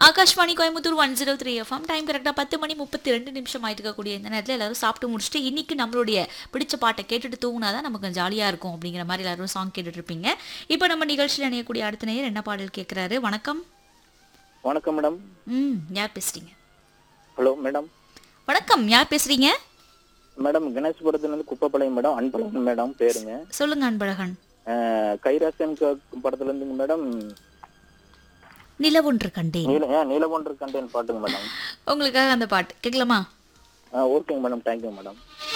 Akashvani Coimbatore one zero three FM time கரெக்டாக பத்து மணி முப்பத்தி ரெண்டு நிமிஷம் ஆயிட்டு இருக்கக்கூடிய இந்த நேரத்தில் எல்லாரும் சாப்பிட்டு முடிச்சுட்டு இன்னைக்கு நம்மளுடைய பிடிச்ச பாட்டை கேட்டுட்டு தூங்கினாதான் நமக்கு ஜாலியாக இருக்கும் அப்படிங்கிற மாதிரி எல்லாரும் சாங் கேட்டுட்டு இருப்பீங்க இப்போ நம்ம நிகழ்ச்சியில் இணையக்கூடிய அடுத்த நேயர் என்ன பாடல் கேட்குறாரு வணக்கம் வணக்கம் மேடம் ம் யார் பேசுறீங்க ஹலோ மேடம் வணக்கம் யார் பேசுறீங்க மேடம் கணேஷ்புரத்துலேருந்து குப்பப்பாளையம் மேடம் அன்பழகன் மேடம் பேருங்க சொல்லுங்க அன்பழகன் அஹ், கைராசன் க- படத்துல இருந்துங்க மேடம் நிலவொன்று கண்டேன் நீல ஏன் நீலமொன்று கண்டேன் பாட்டுங்க மேடம் உங்களுக்காக அந்த பாட்டு கேட்கலாமா ஓகேங்க மேடம் தேங்க்யூ மேடம்